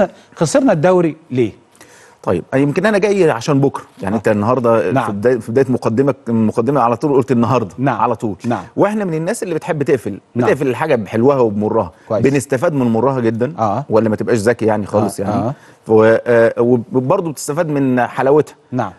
خسرنا خسرنا الدوري ليه طيب يمكن انا جاي عشان بكره يعني انت النهارده نعم. في بدايه في بدايه مقدمك المقدمه على طول قلت النهارده نعم. على طول نعم. واحنا من الناس اللي بتحب تقفل نعم. بتقفل الحاجه بحلوها وبمرها كويس. بنستفاد من مرها جدا آه. ولا ما تبقاش ذكي يعني خالص آه. يعني آه. و- آه، وبرضه بتستفاد من حلاوتها نعم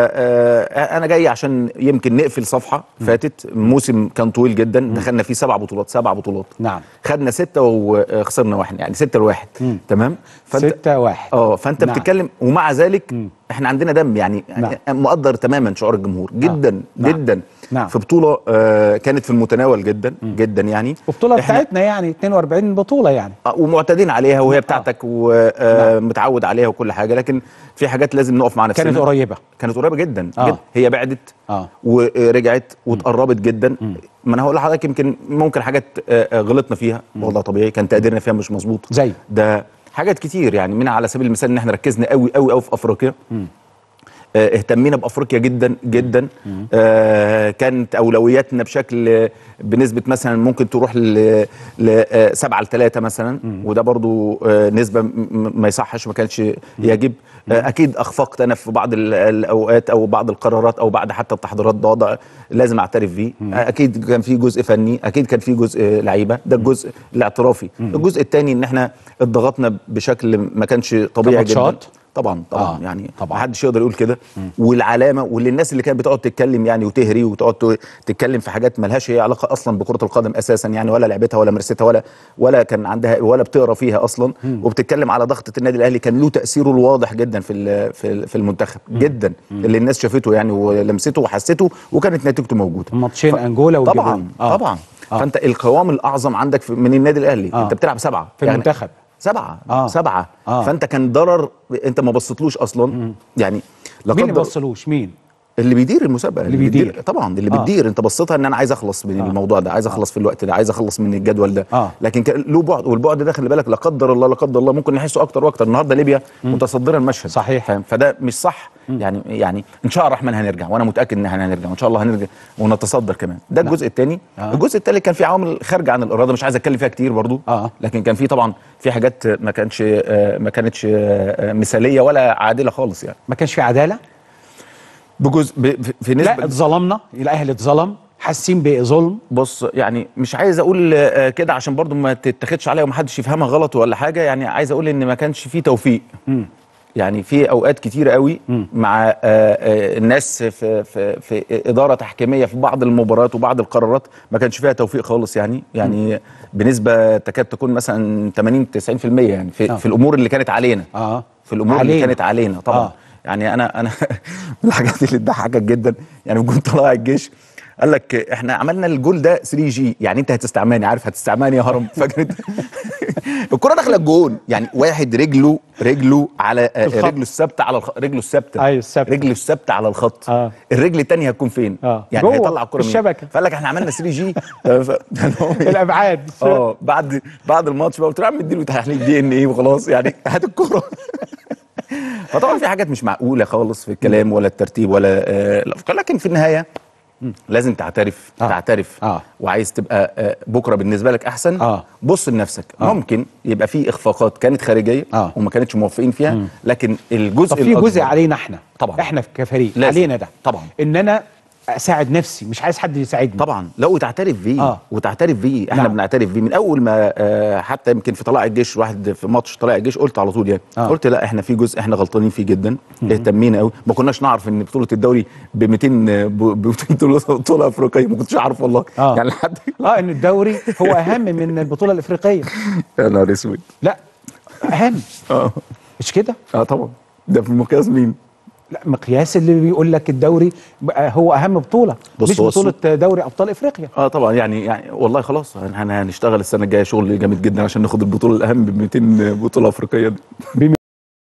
فانا جاي عشان يمكن نقفل صفحه فاتت موسم كان طويل جدا دخلنا فيه سبع بطولات سبع بطولات نعم خدنا سته وخسرنا واحد يعني سته لواحد تمام ستة واحد اه فانت نعم. بتتكلم ومع ذلك احنا عندنا دم يعني نعم. مقدر تماما شعور الجمهور جدا نعم. جدا نعم. في بطوله آه كانت في المتناول جدا جدا يعني والبطولة إحنا- بتاعتنا يعني 42 بطولة يعني آه، ومعتادين عليها وهي بتاعتك ومتعود عليها وكل حاجه لكن في حاجات لازم نقف مع نفسنا كانت قريبة كانت قريبه جدا, آه. جدا. هي بعدت اه ورجعت واتقربت جدا ما انا هقول لحضرتك يمكن ممكن حاجات آه، آه، غلطنا فيها والله طبيعي كان تقديرنا فيها مش مظبوط زي ده حاجات كتير يعني منها على سبيل المثال ان احنا ركزنا قوي قوي قوي في افريقيا آه، اهتمينا بافريقيا جدا جدا آه كانت اولوياتنا بشكل آه، بنسبه مثلا ممكن تروح ل 7 ل 3 مثلا وده برضو آه نسبه م- م- ما يصحش ما كانش يجب آه اكيد اخفقت انا في بعض ال- الاوقات او بعض القرارات او بعد حتى التحضيرات ده وضع لازم اعترف بيه آه اكيد كان في جزء فني اكيد كان في جزء آه، لعيبه ده الجزء الاعترافي الجزء الثاني ان احنا اتضغطنا بشكل ما كانش طبيعي جدا كماتشات؟ طبعا طبعا آه، آه يعني طبعاً. طبعا محدش يقدر يقول كده والعلامه واللي الناس اللي كانت بتقعد تتكلم يعني وتهري وتقعد ت- تتكلم في حاجات ملهاش هي علاقه اصلا بكره القدم اساسا يعني ولا لعبتها ولا مارستها ولا ولا كان عندها ولا بتقرا فيها اصلا وبتتكلم على ضغطه النادي الاهلي كان له تاثيره الواضح جدا في ال- في ال- في المنتخب جدا اللي الناس شافته يعني ولمسته وحسته وكانت نتيجته موجوده ماتشين انجولا والجابون طبعا آه. طبعا آه. فانت القوام الاعظم عندك في من النادي الاهلي آه. انت بتلعب سبعه في المنتخب سبعه آه. آه. سبعه آه. آه. فانت كان ضرر انت ما بصيتلوش اصلا يعني لا مين اللي قدر- بصلوش مين اللي بيدير المسابقه اللي بيدير. طبعا اللي آه. بتدير انت بصيتها ان انا عايز اخلص من آه. الموضوع ده عايز اخلص في الوقت ده عايز اخلص من الجدول ده آه. لكن كان له بعد والبعد ده خلي بالك لا قدر الله لا قدر الله ممكن نحسه اكتر واكتر النهارده ليبيا متصدره المشهد صحيح. فاهم فده مش صح يعني يعني ان شاء الله الرحمن هنرجع وانا متاكد ان احنا هنرجع وان شاء الله هنرجع ونتصدر كمان ده الجزء الثاني آه. الجزء الثالث كان في عوامل خارجه عن الاراده مش عايز اتكلم فيها كتير برضو آه. لكن كان في طبعا في حاجات ما كانش آه، ما كانتش آه، مثاليه ولا عادله خالص يعني ما كانش في عداله بجزء ب- في- في نسبه لا اتظلمنا الاهلي اتظلم حاسين بظلم بص يعني مش عايز اقول آه، كده عشان برضو ما تتاخدش عليا ومحدش يفهمها غلط ولا حاجه يعني عايز اقول ان ما كانش فيه توفيق يعني في اوقات كتيره قوي مع آه، آه، الناس في في في اداره تحكيميه في بعض المباريات وبعض القرارات ما كانش فيها توفيق خالص يعني يعني بنسبه تكاد تكون مثلا 80 90% يعني في, آه. في الامور اللي كانت علينا اه في الامور علينا. اللي كانت علينا طبعا آه. آه. يعني انا انا من الحاجات اللي تضحكك جدا يعني كنت طالع الجيش قال لك احنا عملنا الجول ده 3 جي يعني انت هتستعماني عارف هتستعماني يا هرم فاكر انت الكره داخله الجون يعني واحد رجله رجله على آه، الخط. رجله الثابته على الخ... رجله الثابته أيوة، الثابتة. رجله الثابته على الخط آه. الرجل الثانيه هتكون فين آه. يعني جوه، هيطلع الكره في مين؟ الشبكة. فقال لك احنا عملنا 3 جي ف... الابعاد اه بعد بعد الماتش بقى قلت له يا عم اديله تحليل دي ان ايه وخلاص يعني هات الكوره فطبعا في حاجات مش معقوله خالص في الكلام ولا الترتيب ولا آه الافكار لكن في النهايه لازم تعترف آه. آه. تعترف آه. وعايز تبقى آه بكره بالنسبه لك احسن آه. بص لنفسك آه. ممكن يبقى في اخفاقات كانت خارجيه آه. وما كانتش موفقين فيها لكن الجزء طب في جزء الأكبر- علينا احنا طبعاً. احنا كفريق لازم. علينا ده طبعاً. ان انا اساعد نفسي مش عايز حد يساعدني طبعا لا وتعترف بيه آه. آه. وتعترف بيه احنا نعم. نعم. بنعترف بيه من اول ما آه حتى يمكن في طلائع الجيش واحد في ماتش طلائع الجيش قلت على طول يعني آه. آه. قلت لا احنا في جزء احنا غلطانين فيه جدا اهتمينا قوي ما كناش نعرف ان بطوله الدوري ب 200 ب 200 بطوله افريقيه ما كنتش اعرف والله آه. يعني لحد اه ان الدوري هو اهم من البطوله الافريقيه يا نهار اسود لا اهم اه مش كده اه طبعا ده في مقياس مين؟ لا مقياس اللي بيقول لك الدوري بقى هو اهم بطوله بص مش هو بطوله دوري ابطال افريقيا اه طبعا يعني يعني والله خلاص احنا هنشتغل السنه الجايه شغل جامد جدا عشان ناخد البطوله الاهم ب 200 بطوله افريقيه دي ب